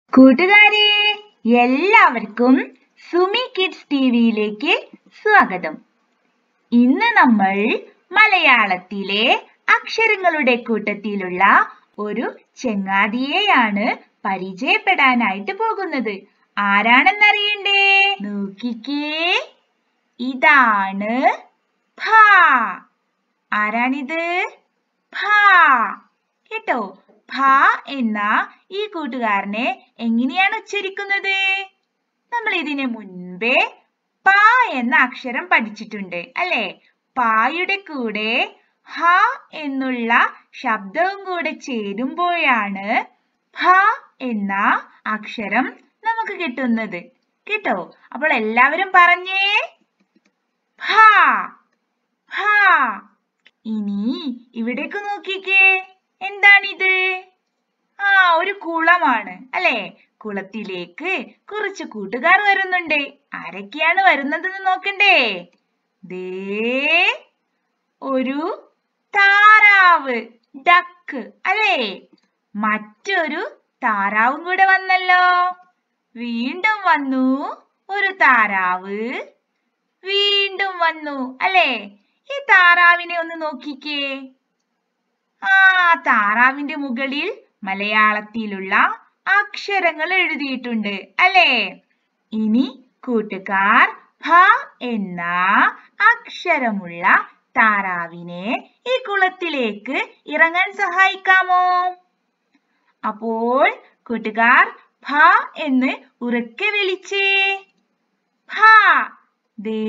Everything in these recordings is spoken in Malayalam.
കൂട്ടുകാരെ എല്ലാവർക്കും സുമി കിഡ്സ് ടിവിയിലേക്ക് സ്വാഗതം ഇന്ന് നമ്മൾ മലയാളത്തിലെ അക്ഷരങ്ങളുടെ കൂട്ടത്തിലുള്ള ഒരു ചെങ്ങാതിയെയാണ് പരിചയപ്പെടാനായിട്ട് പോകുന്നത് ആരാണെന്നറിയണ്ടേ നോക്കിക്കേ ഇതാണ് ഭ ആരാണിത് ഭ കേട്ടോ ഭ എന്ന ഈ കൂട്ടുകാരനെ എങ്ങനെയാണ് ഉച്ചരിക്കുന്നത് നമ്മൾ ഇതിനു മുൻപേ പ എന്ന അക്ഷരം പഠിച്ചിട്ടുണ്ട് അല്ലെ പായുടെ കൂടെ ഹ എന്നുള്ള ശബ്ദവും കൂടെ ചേരുമ്പോഴാണ് ഭ എന്ന അക്ഷരം നമുക്ക് കിട്ടുന്നത് കേട്ടോ അപ്പോൾ എല്ലാവരും പറഞ്ഞേ ഭ ഭ ഇനി ഇവിടേക്ക് നോക്കിക്കേ എന്താണിത് ആ ഒരു കുളമാണ് അല്ലെ കുളത്തിലേക്ക് കുറച്ച് കൂട്ടുകാർ വരുന്നുണ്ട് ആരൊക്കെയാണ് വരുന്നതെന്ന് നോക്കണ്ടേ ദേ ഒരു താറാവ് ഡക്ക് അല്ലേ മറ്റൊരു താറാവും കൂടെ വന്നല്ലോ വീണ്ടും വന്നു ഒരു താറാവ് വീണ്ടും വന്നു അല്ലേ ഈ താറാവിനെ ഒന്ന് നോക്കിക്കേ ആ താറാവിന്റെ മുകളിൽ മലയാളത്തിലുള്ള അക്ഷരങ്ങൾ എഴുതിയിട്ടുണ്ട് അല്ലേ ഇനി കൂട്ടുകാർ ഭ എന്ന അക്ഷരമുള്ള താറാവിനെ ഈ കുളത്തിലേക്ക് ഇറങ്ങാൻ സഹായിക്കാമോ അപ്പോൾ കൂട്ടുകാർ ഭ എന്ന് ഉറക്കെ വിളിച്ചേ ഭ ദേ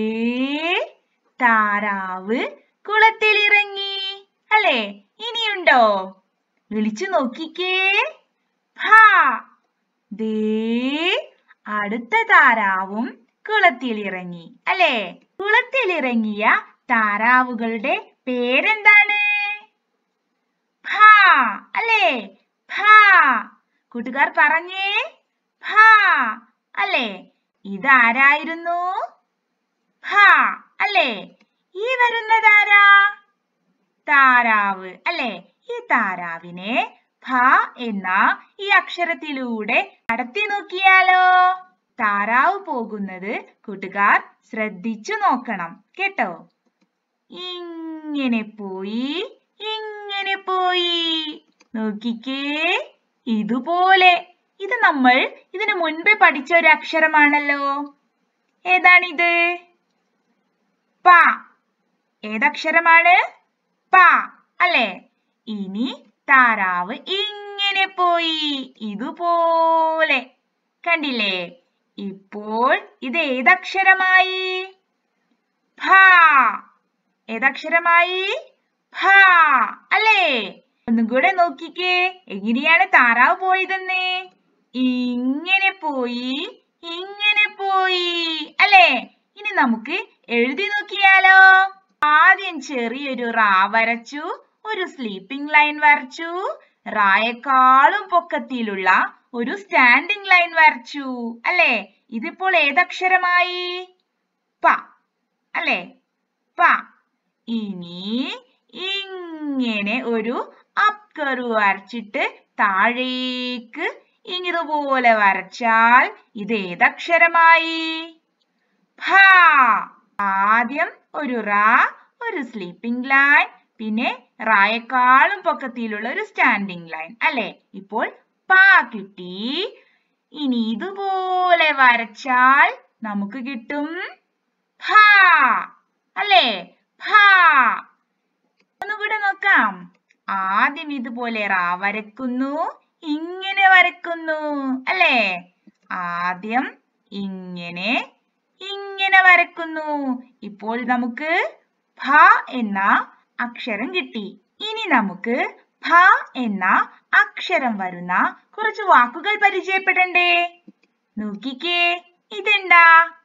താറാവ് കുളത്തിലിറങ്ങി അല്ലേ ഇനിയുണ്ടോ വിളിച്ചു നോക്കിക്കേ ഭ ദേ അടുത്ത താറാവും കുളത്തിലിറങ്ങി അല്ലേ കുളത്തിലിറങ്ങിയ താറാവുകളുടെ പേരെന്താണ് ഭ അല്ലേ ഭ കൂട്ടുകാർ പറഞ്ഞേ ഭ അല്ലേ ഇതാരായിരുന്നു ഭ അല്ലേ ഈ വരുന്നതാരാ താറാവ് അല്ലെ ഈ താറാവിനെ ഭ എന്ന ഈ അക്ഷരത്തിലൂടെ നടത്തി നോക്കിയാലോ താറാവ് പോകുന്നത് കൂട്ടുകാർ ശ്രദ്ധിച്ചു നോക്കണം കേട്ടോ ഇങ്ങനെ പോയി ഇങ്ങനെ പോയി നോക്കിക്കേ ഇതുപോലെ ഇത് നമ്മൾ ഇതിനു മുൻപേ പഠിച്ച ഒരു അക്ഷരമാണല്ലോ ഏതാണിത് പ ഏതക്ഷരമാണ് പ അല്ലേ ഇനി താറാവ് ഇങ്ങനെ പോയി ഇതുപോലെ കണ്ടില്ലേ ഇപ്പോൾ ഇത് ഏതക്ഷരമായി ഭ ഏതക്ഷരമായി ഭ അല്ലേ ഒന്നും കൂടെ നോക്കിക്കേ എങ്ങനെയാണ് താറാവ് പോയതെന്നേ ഇങ്ങനെ പോയി ഇങ്ങനെ പോയി അല്ലേ ഇനി നമുക്ക് എഴുതി നോക്കിയാലോ ആദ്യം ചെറിയൊരു റാ വരച്ചു ഒരു സ്ലീപ്പിംഗ് ലൈൻ വരച്ചു റായെക്കാളും പൊക്കത്തിലുള്ള ഒരു സ്റ്റാൻഡിംഗ് ലൈൻ വരച്ചു അല്ലേ ഇതിപ്പോൾ ഏതക്ഷരമായി പ അല്ലേ പ ഇനി ഇങ്ങനെ ഒരു അപ് കർവ് വരച്ചിട്ട് താഴേക്ക് ഇതുപോലെ വരച്ചാൽ ഇത് ഏതക്ഷരമായി ഭ ആദ്യം ഒരു റാ ഒരു സ്ലീപ്പിംഗ് ലൈൻ പിന്നെ റായെക്കാളും പൊക്കത്തിലുള്ള ഒരു സ്റ്റാൻഡിംഗ് ലൈൻ അല്ലെ ഇപ്പോൾ പാ കിട്ടി ഇനി ഇതുപോലെ വരച്ചാൽ നമുക്ക് കിട്ടും ഭ അല്ലേ ഭ ഒന്നുകൂടെ നോക്കാം ആദ്യം ഇതുപോലെ റാ വരക്കുന്നു ഇങ്ങനെ വരക്കുന്നു അല്ലേ ആദ്യം ഇങ്ങനെ ഇങ്ങനെ വരക്കുന്നു ഇപ്പോൾ നമുക്ക് ഭ എന്ന അക്ഷരം കിട്ടി ഇനി നമുക്ക് ഭ എന്ന അക്ഷരം വരുന്ന കുറച്ച് വാക്കുകൾ പരിചയപ്പെടണ്ടേ നോക്കിക്കേ ഇതെന്താ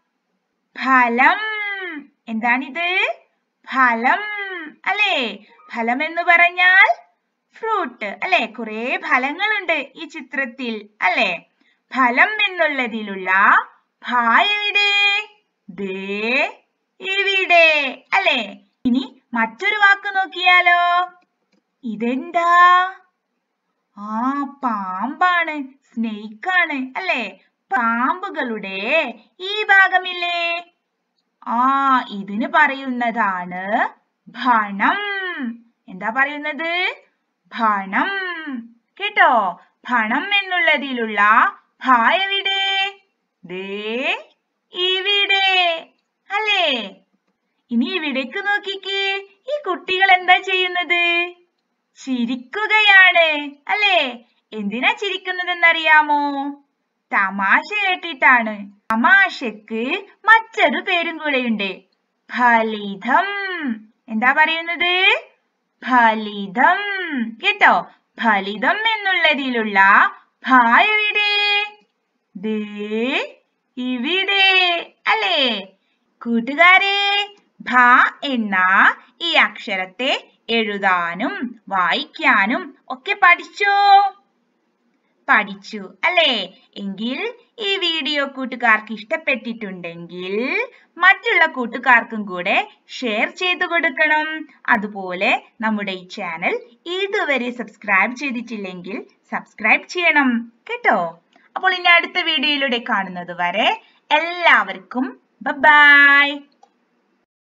ഫലം എന്താണിത് ഫലം അല്ലേ ഫലം എന്ന് പറഞ്ഞാൽ ഫ്രൂട്ട് അല്ലെ കുറെ ഫലങ്ങളുണ്ട് ഈ ചിത്രത്തിൽ അല്ലെ ഫലം എന്നുള്ളതിലുള്ള ഭ എവിടെ ദേ ഇവിടെ അല്ലെ ഇനി മറ്റൊരു വാക്ക് നോക്കിയാലോ ഇതെന്താ ആ പാമ്പാണ് സ്നേക്ക് ആണ് അല്ലേ പാമ്പുകളുടെ ഈ ഭാഗമില്ലേ ആ ഇതിന് പറയുന്നതാണ് ഭണം എന്താ പറയുന്നത് ഭണം കേട്ടോ ഭണം എന്നുള്ളതിലുള്ള ഭ എവിടെ ദേ ഇവിടെ അല്ലേ ഇനി ഇവിടേക്ക് നോക്കിക്കേ ഈ കുട്ടികൾ എന്താ ചെയ്യുന്നത് ചിരിക്കുകയാണ് അല്ലേ എന്തിനാ ചിരിക്കുന്നതെന്നറിയാമോ തമാശ കേട്ടിട്ടാണ് തമാശക്ക് മറ്റൊരു പേരും കൂടെയുണ്ട് ഫലിതം എന്താ പറയുന്നത് ഫലിതം കേട്ടോ ഫലിതം എന്നുള്ളതിലുള്ള ഭ എവിടെ ദേ ഇവിടെ അല്ലേ കൂട്ടുകാരെ ഭ എന്ന ഈ അക്ഷരത്തെ എഴുതാനും വായിക്കാനും ഒക്കെ പഠിച്ചോ പഠിച്ചു അല്ലേ എങ്കിൽ ഈ വീഡിയോ കൂട്ടുകാർക്ക് ഇഷ്ടപ്പെട്ടിട്ടുണ്ടെങ്കിൽ മറ്റുള്ള കൂട്ടുകാർക്കും കൂടെ ഷെയർ ചെയ്തു കൊടുക്കണം അതുപോലെ നമ്മുടെ ഈ ചാനൽ ഇതുവരെ സബ്സ്ക്രൈബ് ചെയ്തിട്ടില്ലെങ്കിൽ സബ്സ്ക്രൈബ് ചെയ്യണം കേട്ടോ അപ്പോൾ ഇനി അടുത്ത വീഡിയോയിലൂടെ കാണുന്നത് വരെ എല്ലാവർക്കും ബൈ